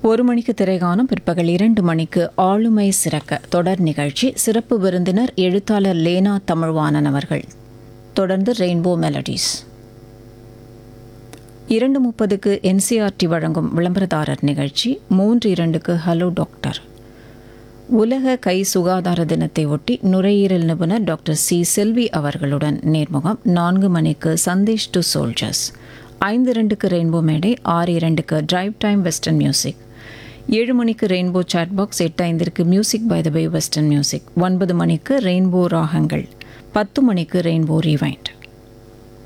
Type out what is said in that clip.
ஒரு மணிக்கு திரைகாணும் பிற்பகல் இரண்டு மணிக்கு ஆளுமை சிறக்க தொடர் நிகழ்ச்சி சிறப்பு விருந்தினர் எழுத்தாளர் லேனா தமிழ்வாணன் அவர்கள் தொடர்ந்து ரெயின்போ மெலடிஸ் இரண்டு முப்பதுக்கு என்சிஆர்டி வழங்கும் விளம்பரதாரர் நிகழ்ச்சி மூன்று இரண்டுக்கு ஹலோ டாக்டர் உலக கை சுகாதார தினத்தை ஒட்டி நுரையீரல் நிபுணர் டாக்டர் சி செல்வி அவர்களுடன் நேர்முகம் நான்கு மணிக்கு சந்தேஷ் டு சோல்ஜர்ஸ் ஐந்து இரண்டுக்கு ரெயின்போ மேடை ஆறு இரண்டுக்கு டிரைவ் டைம் வெஸ்டர்ன் மியூசிக் ஏழு மணிக்கு ரெயின்போ சாட் பாக்ஸ் எட்டு ஐந்திற்கு music by the bay western music ஒன்பது மணிக்கு ரெயின்போ ராகங்கள் பத்து மணிக்கு ரெயின்போ ரீவைண்ட்